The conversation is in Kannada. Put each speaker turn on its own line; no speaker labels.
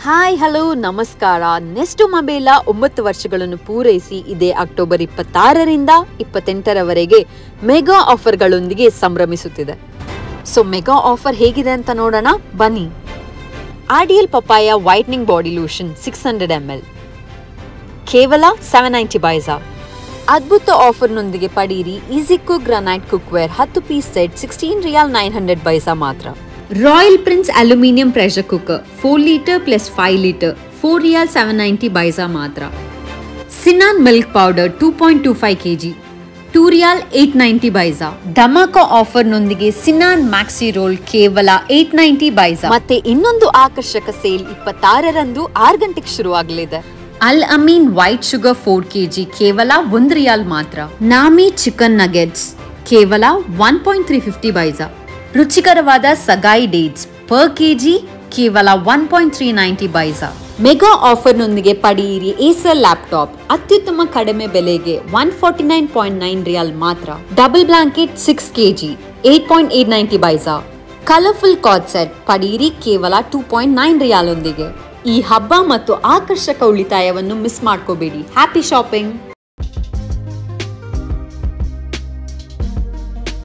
ಹಾಯ್ ಹಲೋ ನಮಸ್ಕಾರ ನೆಸ್ಟು ಮೊಬೈಲ ಒಂಬತ್ತು ವರ್ಷಗಳನ್ನು ಪೂರೈಸಿ ಇದೇ ಅಕ್ಟೋಬರ್ ಇಪ್ಪತ್ತಾರರಿಂದ ಇಪ್ಪತ್ತೆಂಟರವರೆಗೆ ಮೆಗಾ ಆಫರ್ಗಳೊಂದಿಗೆ ಸಂಭ್ರಮಿಸುತ್ತಿದೆ ಸೊ ಮೆಗಾ ಆಫರ್ ಹೇಗಿದೆ ಅಂತ ನೋಡೋಣ ಬನ್ನಿ ideal papaya whitening body lotion six hundred M L ಕೇವಲ ಸೆವೆನ್ ನೈಂಟಿ ಬೈಸಾ ಅದ್ಭುತ ಆಫರ್ನೊಂದಿಗೆ ಪಡೆಯಿರಿ ಈಸಿಕ್ಕು ಗ್ರಾನೈಟ್ ಕುಕ್ವೇರ್ ಹತ್ತು ಪೀಸ್ ಸೆಟ್ ಸಿಕ್ಸ್ಟೀನ್ ರಿಯಾಲ್ ನೈನ್ ಹಂಡ್ರೆಡ್ ಬೈಸಾ ಮಾತ್ರ royal prince aluminium pressure cooker four litre plus five litre four ರಿಯಾಲ್ ಸೆವೆನ್ ನೈಂಟಿ ಬೈಸಾ ಮಾತ್ರ ಸಿನಾನ್ milk powder two point two five K G two ರಿಯಾಲ್ ಏಟ್ ನೈಂಟಿ ಬೈಸಾ ಧಮಾಕ ಆಫರ್ನೊಂದಿಗೆ ಸಿನಾನ್ ಮ್ಯಾಕ್ಸಿ ರೋಲ್ ಕೇವಲ ಏಟ್ ನೈಂಟಿ ಬೈಸಾ ಮತ್ತೆ ಇನ್ನೊಂದು ಆಕರ್ಷಕ ಸೇಲ್ ಇಪ್ಪತ್ತಾರರಂದು ಆರು ಗಂಟೆಗೆ ಶುರುವಾಗಲಿದೆ ಅಲ್ ಅಮೀನ್ ವೈಟ್ ಶುಗರ್ ಫೋರ್ ಕೆಜಿ ಕೇವಲ ಒಂದು ರಿಯಾಲ್ ಮಾತ್ರ ನಾಮಿ ಚಿಕನ್ ನಗೆಟ್ಸ್ ಕೇವಲ ಒನ್ ಪಾಯಿಂಟ್ ತ್ರೀ ಫಿಫ್ಟಿ ಬೈಸಾ ರುಚಿಕರವಾದ ಸಗಾಯಿ ಡೇಟ್ಸ್ ಪರ್ ಕೆಜಿ ಕೇವಲ ಒನ್ ಪಾಯಿಂಟ್ ತ್ರೀ ನೈಂಟಿ ಬೈಸಾ ಮೆಗಾ ಆಫರ್ನೊಂದಿಗೆ ಪಡೆಯಿರಿ ಏಸರ್ ಲ್ಯಾಪ್ಟಾಪ್ ಅತ್ಯುತ್ತಮ ಕಡಿಮೆ ಬೆಲೆಗೆ one forty nine point nine riyal ಮಾತ್ರ double blanket six KG eight point eight ninety ಬೈಸಾ ಕಲರ್ಫುಲ್ ಕಾರ್ಡ್ ಸೆಟ್ ಪಡೆಯಿರಿ ಕೇವಲ ಟೂ ಪಾಯಿಂಟ್ ನೈನ್ ರಿಯಾಲ್ ಒಂದಿಗೆ ಈ ಹಬ್ಬ ಮತ್ತು ಆಕರ್ಷಕ ಉಳಿತಾಯವನ್ನು ಮಿಸ್ ಮಾಡ್ಕೋಬೇಡಿ ಹ್ಯಾಪಿ ಶಾಪಿಂಗ್